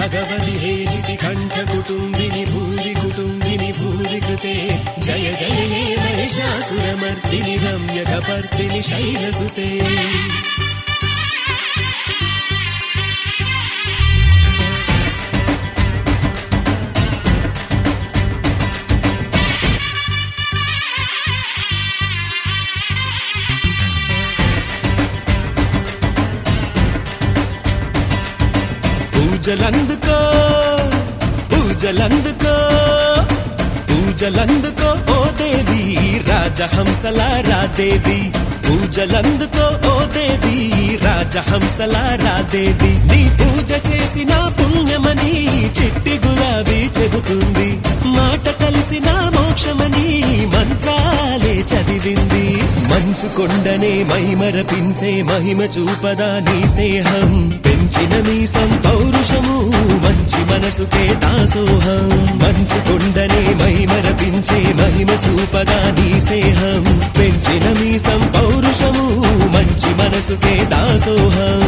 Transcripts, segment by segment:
భగవతి హేజితి కంఠ కుటుంబిని భూరి కుటుంబిని భూరి కృతే జయ జయ హే మహిషాసురమర్దిని రమ్య కపర్దిని శైలసుతే పూజలందుకో పూజలందుకో పూజలందుకో ఓ దేవి రాజహంసలారా దేవి పూజలందుకో ఓ దేవి రాజహంసలారా దేవి నీ పూజ చేసిన పుణ్యమని చిట్టి గులాబీ చెబుతుంది మాట కలిసిన మోక్షమని మంత్రాలే చదివింది మనసు కొండనే మైమరపించే మహిమ చూపదా నీ స్నేహం పెంచిన నీ సంపౌరుషము మంచి మనసుకే దాసోహం మంచు కొండనే మైమరపించే మహిమ చూపదా నీ స్నేహం పెంచిన మీ సంపౌరుషము మంచి మనసుకే దాసోహం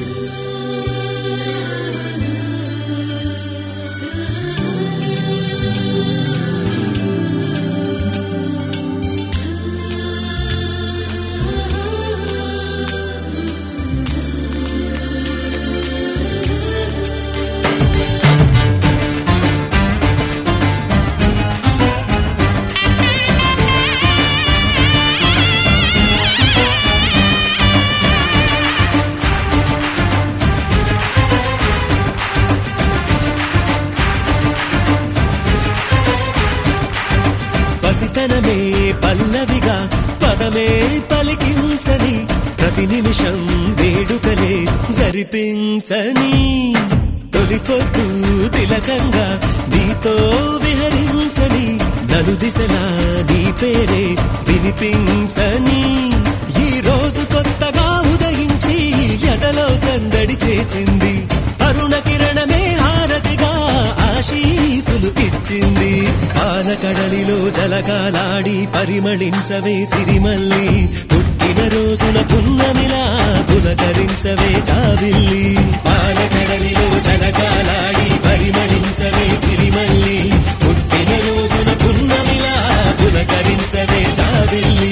పసితనమే పల్లవిగా పదమే పలికించని ప్రతి నిమిషం వేడుకలే జరిపించని తొలి పొద్దు తిలకంగా నీతో విహరించని నలు దిశలా నీ పేరే వినిపించని ఈ రోజు కొత్తగా ఉదయించి ఎదలో సందడి చేసింది అరుణ కిరణమే హారతిగా ఆశీసులు ఇచ్చింది పాలకడలిలో జలగాలాడి పరిమళించవే సిరిమల్లి పుట్టిన రోజున పున్నమిలా పులకరించవే జాబిల్లి పాలకడలిలో జలగాలాడి పరిమళించవే సిరిమల్లి పుట్టిన రోజున పున్నమిలా పులకరించవే జాబిల్లి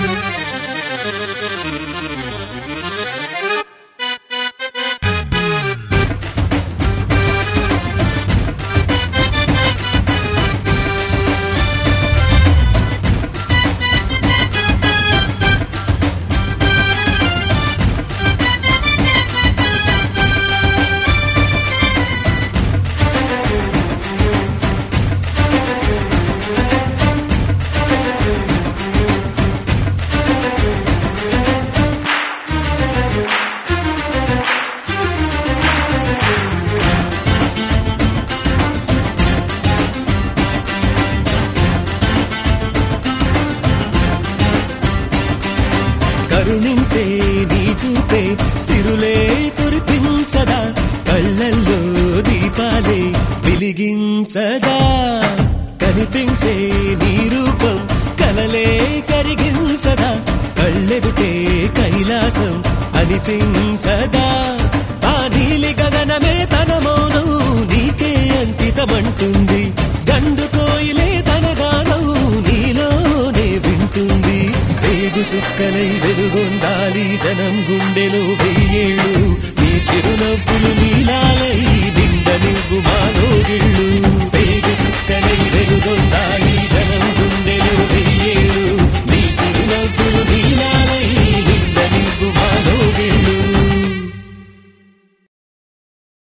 కరుణించే నీ చూపే సిరులే కురిపించదా కళ్ళల్లో దీపాలే వెలిగించదా కనిపించే నీ రూపం కలలే కరిగించదా కళ్ళెదుటే కైలాసం అనిపించదా ఆ నీలి గగనమే తన మౌనం నీకే అంకితమంటుంది గండు కోయిలే తన గానం నీలోనే వింటుంది వేగు చుక్కలై వెలుగొందాలి జనం గుండెలో వెయ్యేళ్ళు నీ చిరునవ్వులు నీలాలై నిండ నివ్వు మాలో గిళ్ళు వేగు చుక్కలై వెలుగొందాలి